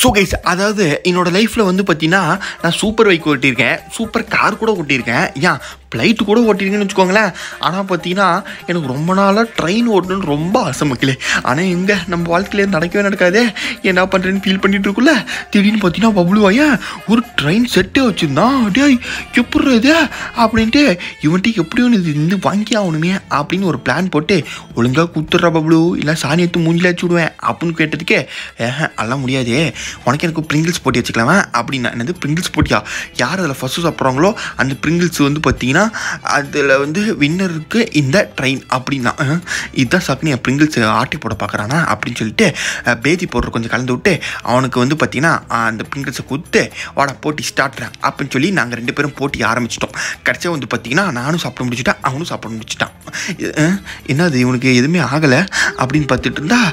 so guys அதாவது என்னோட லைஃப்பில் வந்து பார்த்தீங்கன்னா நான் சூப்பர் பைக் ஓட்டியிருக்கேன் சூப்பர் கார் கூட ஓட்டியிருக்கேன் ஏன் ஃப்ளைட்டு கூட ஓட்டியிருக்கேன்னு வச்சுக்கோங்களேன் ஆனால் பார்த்தீங்கன்னா எனக்கு ரொம்ப நாளாக ட்ரெயின் ஓட்டணும்னு ரொம்ப ஆசை மக்களே ஆனால் எங்கே நம்ம வாழ்க்கையில நடக்கவே நடக்காதே என்ன பண்ணுறேன்னு ஃபீல் பண்ணிட்டு இருக்குல்ல திடீர்னு பார்த்தீங்கன்னா பப்ளுவாயா ஒரு ட்ரெயின் செட்டே வச்சுருந்தான் டேய் எப்படி இது அப்படின்ட்டு இவன்ட்டு எப்படியும் இது இருந்து வாங்கி ஆகணுமே அப்படின்னு ஒரு பிளான் போட்டு ஒழுங்காக குத்துட்றா பப்ளு இல்லை சாணி எடுத்து மூஞ்சில வச்சு விடுவேன் அப்படின்னு கேட்டதுக்கே ஏஹ அதெல்லாம் முடியாதே உனக்கு எனக்கு பிரிங்கிள்ஸ் போட்டி வச்சுக்கலாமா அப்படின்னா என்னது பிரிங்கிள்ஸ் போட்டியா யார் அதில் ஃபஸ்ட்டு சாப்பிட்றாங்களோ அந்த பிரிங்கிள்ஸ் வந்து பார்த்தீங்கன்னா அதில் வந்து வின்னருக்கு இந்த ட்ரெயின் அப்படின்னா அஹ், இதுதான் சாப்பிட்டு என் பிரிங்கிள்ஸ் ஆட்டி போட பார்க்குறானா அப்படின்னு சொல்லிட்டு அஹ், பேதி பவுடர் கொஞ்சம் கலந்து விட்டு அவனுக்கு வந்து பார்த்தீங்கன்னா அஹ், அந்த பிரிங்கிள்ஸை கொடுத்து வாடா போட்டி ஸ்டார்ட்றேன் அப்படின்னு சொல்லி நாங்கள் ரெண்டு பேரும் போட்டி ஆரம்பிச்சிட்டோம் கடைசியாக வந்து பார்த்தீங்கன்னா நானும் சாப்பிட முடிச்சிட்டேன் அவனும் சாப்பிட முடிச்சிட்டான் இது, அஹ், என்னது இவனுக்கு எதுவுமே ஆகலை அப்படின்னு பார்த்துட்டு இருந்தா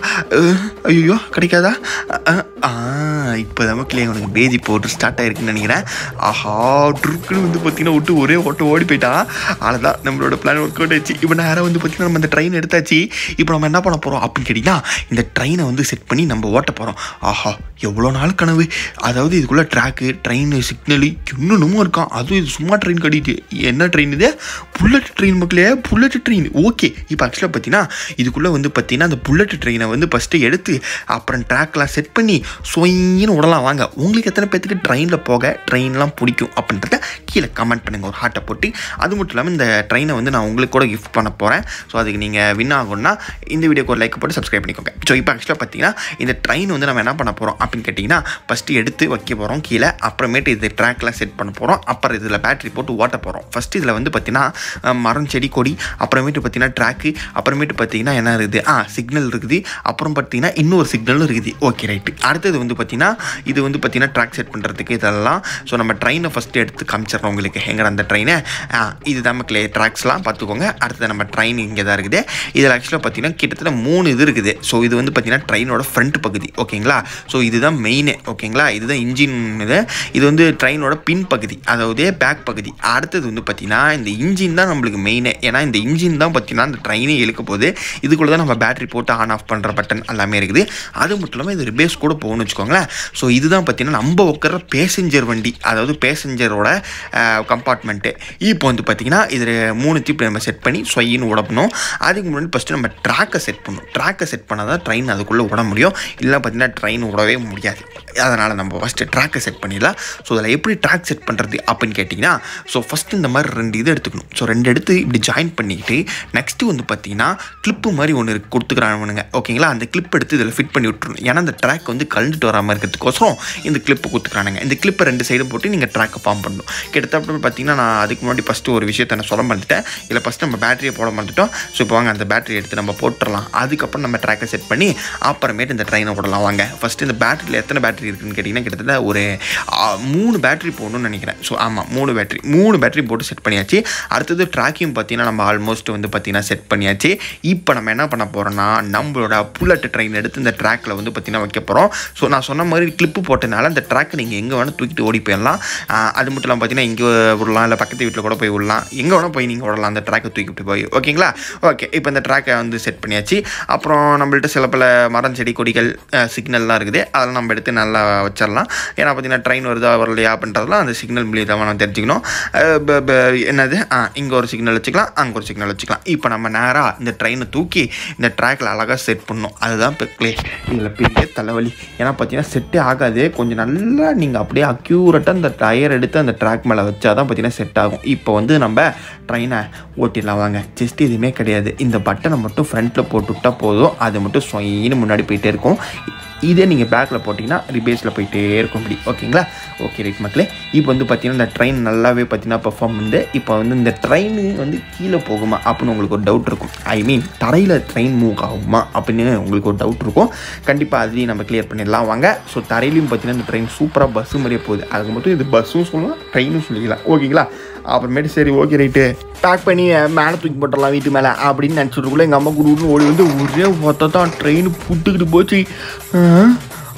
ஐயோ கிடைக்காதா அஹ், ஆ இப்போ நமக்குள்ளே இவனுக்கு பேதி பவுடர் ஸ்டார்ட் ஆயிருக்குன்னு நினைக்கிறேன் ஆஹா ட்ருக்குன்னு வந்து பார்த்தீங்கன்னா விட்டு ஒரே ஓட்ட ஓடி போயிட்டான் அவ்வளோதான் நம்மளோட பிளான் ஒர்க் அவுட் ஆச்சு இப்போ நேரம் வந்து பார்த்தீங்கன்னா நம்ம இந்த ட்ரெயின் எடுத்தாச்சு இப்போ நம்ம என்ன பண்ண போகிறோம் அப்படின்னு கேட்டிங்கன்னா இந்த ட்ரெயினை வந்து செட் பண்ணி நம்ம ஓட்ட போகிறோம் ஆஹா எவ்வளோ நாள் கனவு அதாவது இதுக்குள்ளே ட்ராக்கு ட்ரெயின் சிக்னலு இன்னொன்னுமும் இருக்கான் அதுவும் இது சும்மா ட்ரெயின் கட்டிட்டு என்ன ட்ரெயின் இது புல்லட் ட்ரெயின் மக்களே புல்லட் ட்ரெயின் ஓகே இப்போ ஆக்சுவலாக பார்த்தீங்கன்னா இதுக்குள்ளே வந்து பார்த்தீங்கன்னா அந்த புல்லட் ட்ரெயினை வந்து ஃபஸ்ட்டு எடுத்து அப்புறம் ட்ராக்லாம் செட் பண்ணி சொயின்னு விடலாம் வாங்க உங்களுக்கு எத்தனை பேர்த்துக்கு ட்ரெயினில் போக ட்ரெயின்லாம் பிடிக்கும் அப்படின்றத கீழே கமெண்ட் பண்ணுங்கள் ஒரு ஹார்ட்டை போட்டு அது மட்டும் இல்லாமல் இந்த ட்ரெயினை வந்து நான் உங்களுக்கு கூட கிஃப்ட் பண்ண போகிறேன் ஸோ அதுக்கு நீங்கள் வின் ஆகணும்னா இந்த வீடியோக்கு ஒரு லைக் போட்டு சப்ஸ்கிரைப் பண்ணிக்கோங்க ஸோ இப்போ ஆக்சுவலாக பார்த்தீங்கன்னா இந்த ட்ரெயின் வந்து நம்ம என்ன பண்ண போகிறோம் அப்படின்னு கேட்டிங்கன்னா ஃபஸ்ட்டு எடுத்து வைக்க போகிறோம் கீழே அப்புறமேட்டு இது ட்ராக்லாம் செட் பண்ண போகிறோம் அப்புறம் இதில் பேட்டரி போட்டு ஓட்ட போகிறோம் ஃபஸ்ட்டு இதில் வந்து பார்த்தீங்கன்னா அஹ், மரம் செடி கொடி அப்புறமேட்டு பார்த்தீங்கன்னா ட்ராக்கு அப்புறமேட்டு பார்த்தீங்கன்னா என்ன இருக்குது ஆ சிக்னல் இருக்குது அப்புறம் பார்த்தீங்கன்னா இன்னொரு சிக்னலும் இருக்குது ஓகே ரைட்டு அடுத்தது வந்து பார்த்தீங்கன்னா இது வந்து பார்த்தீங்கன்னா ட்ராக் செட் பண்ணுறதுக்கு இதெல்லாம் ஸோ நம்ம ட்ரெயினை ஃபஸ்ட்டு எடுத்து காமிச்சிடுறோம் உங்களுக்கு எங்கடா அந்த ட்ரெயினை இது நமக்கு ட்ராக்ஸ்லாம் பார்த்துக்கோங்க அடுத்தது நம்ம ட்ரெயின் இங்கே தான் இருக்குது இதில் ஆக்சுவலாக பார்த்தீங்கன்னா கிட்டத்தட்ட மூணு இது இருக்குது ஸோ இது வந்து பார்த்தீங்கன்னா ட்ரெயினோட ஃப்ரண்ட் பகுதி ஓகேங்களா ஸோ இதுதான் மெயின் ஓகேங்களா இதுதான் இன்ஜின் இது இது வந்து ட்ரெயினோட பின் பகுதி அதாவது பேக் பகுதி அடுத்தது வந்து பார்த்தீங்கன்னா இந்த இன்ஜின் தான் நம்மளுக்கு மெயினே ஏன்னா இந்த இன்ஜின் தான் பார்த்தீங்கன்னா இந்த ட்ரெயினே இழுக்க போகுது இதுக்குள்ளே தான் நம்ம பேட்டரி போட்டு ஆன் ஆஃப் பண்ணுற பட்டன் எல்லாமே இருக்குது அது மட்டும் இல்லாமல் இது ரிபேஸ் கூட போகணும்னு வச்சுக்கோங்களேன் ஸோ இதுதான் பார்த்தீங்கன்னா நம்ம உட்கார பேசஞ்சர் வண்டி அதாவது பேசஞ்சரோட கம்பார்ட்மெண்ட்டு இப்போ வந்து பார்த்தீங்கன்னா இதில் மூணு தீப்பு நம்ம செட் பண்ணி சொயின்னு விடணும் அதுக்கு முன்னாடி ஃபஸ்ட்டு நம்ம ட்ராக்கை செட் பண்ணணும் ட்ராக்கை செட் பண்ணால் தான் ட்ரெயின் அதுக்குள்ளே விட முடியும் இல்லை பார்த்தீங்கன்னா ட்ரெயின் விடவே முடியாது அதனால் நம்ம ஃபஸ்ட்டு ட்ராக்கை செட் பண்ணிடலாம் ஸோ அதில் எப்படி ட்ராக் செட் பண்ணுறது அப்படின்னு கேட்டிங்கன்னா ஸோ ஃபஸ்ட்டு இந்த மாதிரி ரெண்டு இது எடுத்துக்கணும் ஸோ ரெண்டு எடுத்து இப்படி ஜாயின் பண்ணிக்கிட்டு நெக்ஸ்ட்டு வந்து பார்த்தீங்கன்னா கிளிப்பு மாதிரி ஒன்று இருக்கு கொடுத்துக்கிறானுங்க ஓகேங்களா அந்த கிளிப் எடுத்து இதில் ஃபிட் பண்ணி விட்டுருணும் ஏன்னா அந்த ட்ராக் வந்து கழுந்துட்டு வராமல் இருக்கிறதுக்கோசரம் இந்த கிளிப்பு கொடுத்துக்கிறானுங்க இந்த கிளிப்பை ரெண்டு சைடும் போட்டு நீங்கள் ட்ராக்கை ஃபார்ம் பண்ணணும் கிட்டத்தட்ட பார்த்தீங்கன்னா நான் அதுக்கு முன்னாடி ஃபஸ்ட்டு ஒரு விஷயத்தை நான் சொல்ல மறந்துட்டேன் இல்லை ஃபஸ்ட்டு நம்ம பேட்டரியை போட மறந்துட்டோம் ஸோ இப்போ வாங்க அந்த பேட்டரி எடுத்து நம்ம போட்டுடலாம் அதுக்கப்புறம் நம்ம ட்ராக்கை செட் பண்ணி அப்புறமேட்டு இந்த ட்ரெயினை விடலாம் வாங்க ஃபஸ்ட்டு இந்த பேட்டரியில் எத்தனை பேட்டரி இருக்குன்னு கேட்டிங்கன்னா கிட்டத்தட்ட ஒரு ஆ, மூணு பேட்டரி போடணும்னு நினைக்கிறேன் ஸோ ஆமாம் மூணு பேட்டரி மூணு பேட்டரி போட்டு செட் பண்ணியாச்சு அடுத்தது ட்ராக்கையும் பார்த்தீங்கன்னா நம்ம ஆல்மோஸ்ட் வந்து பார்த்தீங்கன்னா செட் பண்ணியாச்சு இப்போ நம்ம என்ன பண்ண போகிறோம்னா நம்மளோட புல்லட் ட்ரெயின் எடுத்து இந்த ட்ராக்கில் வந்து பார்த்தீங்கன்னா வைக்க போகிறோம் ஸோ நான் சொன்ன மாதிரி கிளிப்பு போட்டனால இந்த ட்ராக்கை நீங்கள் எங்கே வேணால் தூக்கிட்டு ஓடி போயிடலாம் ஆ, அது மட்டும் இல்லாமல் பார்த்தீங்கன்னா இங்கே விடலாம் இல்லை பக்கத்து வீட்டில் கூட போய் விடலாம் எங்கே வேணால் போய் நீங்கள் விடலாம் அந்த ட்ராக்கை தூக்கிட்டு போய் ஓகேங்களா ஓகே இப்போ இந்த ட்ராக்கை வந்து செட் பண்ணியாச்சு அப்புறம் நம்மள்ட்ட சில பல மரம் செடி கொடிகள் சிக்னல்லாம் இருக்குது அதெல்லாம் நம்ம எடுத்து நல்லா வச்சிடலாம் ஏன்னா பார்த்தீங்கன்னா ட்ரெயின் வருதா வரலையா அப்படின்றதெல்லாம் அந்த சிக்னல் மூலியமாக நம்ம தெரிஞ்சுக்கணும் அஹ் ப- ப- என்னது ஆ இங்கே ஒரு சிக்னல் வச்சுக்கலாம் அங்கே ஒரு சிக்னல் வச்சுக்கலாம் இப்போ நம்ம நேராக இந்த ட்ரெயினை தூக்கி இந்த ட்ராக்கில் அழகாக செட் பண்ணணும் அதுதான் பெக்லே இதில் பெரிய தலைவலி ஏன்னா பார்த்தீங்கன்னா செட்டே ஆகாது கொஞ்சம் நல்லா நீங்கள் அப்படியே அக்யூரட்டாக அந்த டயர் எடுத்து அந்த ட்ராக் மேலே வச்சா தான் பார்த்தீங்கன்னா செட் ஆகும் இப்போ வந்து நம்ம ட்ரெயினை ஓட்டிடலாம் வாங்க ஜஸ்ட் எதுவுமே கிடையாது இந்த பட்டனை மட்டும் ஃப்ரண்ட்டில் போட்டு விட்டா போதும் அது மட்டும் சொயின்னு முன்னாடி போயிட்டே இருக்கும் இதே நீங்கள் பேக்கில் போட்டிங்கன்னா ரிபேஸில் போயிட்டே இருக்கும் இப்படி ஓகேங்களா ஓகே ரைட் மக்களே இப்போ வந்து பார்த்தீங்கன்னா இந்த ட்ரெயின் நல்லாவே பார்த்தீங்கன்னா பெர்ஃபார்ம் வந்து இப்போ வந்து இந்த ட்ரெயின் வந்து கீழே போகுமா அப்படின்னு உங்களுக்கு ஒரு டவுட் இருக்கும் ஐ மீன் தரையில் ட்ரெயின் மூவ் ஆகுமா அப்படின்னு உங்களுக்கு ஒரு டவுட் இருக்கும் கண்டிப்பாக அதையும் நம்ம கிளியர் பண்ணிடலாம் வாங்க ஸோ தரையிலையும் பார்த்தீங்கன்னா இந்த ட்ரெயின் சூப்பராக பஸ்ஸு மாதிரியே போகுது அதுக்கு மட்டும் இது பஸ்ஸும் சொல்லலாம் ட்ரெயினும் சொல்லிக்கலாம் ஓகேங்களா அப்புறமேட்டு சரி ஓகே ரைட்டு பேக் பண்ணி மேலே தூக்கி போட்டுடலாம் வீட்டு மேலே அப்படின்னு நினச்சிட்டுக்குள்ள எங்கள் அம்மா குடுன்னு ஓடி வந்து ஒரே ஒத்த தான் ட்ரெயின் புட்டுக்கிட்டு போச்சு ஆ,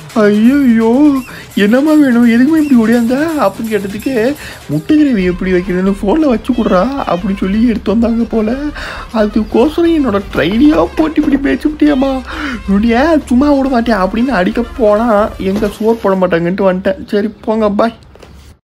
ஐயோ என்னம்மா வேணும் எதுக்குமே இப்படி ஓடியாந்த அப்படின்னு கேட்டதுக்கு முட்டை கிரேவி எப்படி வைக்கிறதுன்னு ஃபோனில் வச்சு கொடுறா அப்படின்னு சொல்லி எடுத்து வந்தாங்க போல் அதுக்கோசரம் என்னோட ட்ரைனியாக போட்டு இப்படி பேச்சு விட்டியாம்மா ஏன் சும்மா விட மாட்டேன் அப்படின்னு அடிக்க போனால் எங்கே சோர் போட மாட்டாங்கன்ட்டு வந்துட்டேன் சரி போங்க பாய்